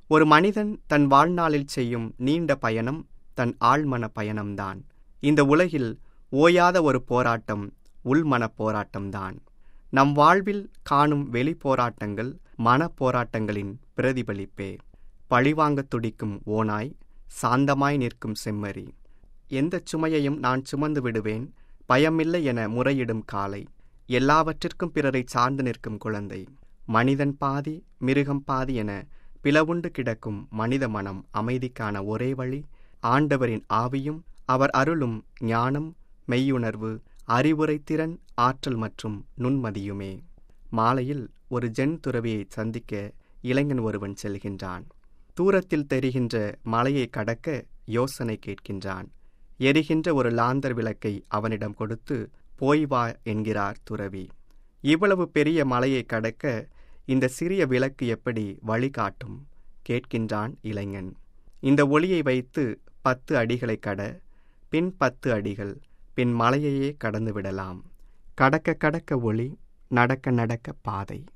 ஒரு மனிதன் தன் வாழ்நாளில் செய்யும் நீண்ட பயணம் தன் ஆழ்மன பயணம்தான் இந்த உலகில் ஓயாத ஒரு போராட்டம் உள்மன போராட்டம்தான் நம் வாழ்வில் காணும் வெளி போராட்டங்கள் மன போராட்டங்களின் பிரதிபலிப்பே பழிவாங்கத் துடிக்கும் ஓனாய் சாந்தமாய் நிற்கும் செம்மறி எந்தச் சுமையையும் நான் சுமந்து விடுவேன் பயமில்லை என முறையிடும் காலை எல்லாவற்றிற்கும் பிறரை சார்ந்து நிற்கும் குழந்தை மனிதன் பாதி மிருகம் பாதி என பிளவுண்டு கிடக்கும் மனித மனம் அமைதிக்கான ஒரே வழி ஆண்டவரின் ஆவியும் அவர் அருளும் ஞானம் மெய்யுணர்வு அறிவுரை திறன் ஆற்றல் மற்றும் நுண்மதியுமே மாலையில் ஒரு ஜென் துறவியை சந்திக்க இளைஞன் ஒருவன் செல்கின்றான் தூரத்தில் தெரிகின்ற மலையை கடக்க யோசனை கேட்கின்றான் எரிகின்ற ஒரு லாந்தர் விளக்கை அவனிடம் கொடுத்து போய் வா என்கிறார் துறவி இவ்வளவு பெரிய மலையை கடக்க இந்த சிறிய விளக்கு எப்படி வழிகாட்டும் கேட்கின்றான் இளைஞன் இந்த ஒளியை வைத்து பத்து அடிகளை கட பின் பத்து அடிகள் பின் மலையையே கடந்து விடலாம் கடக்க கடக்க ஒளி நடக்க நடக்க பாதை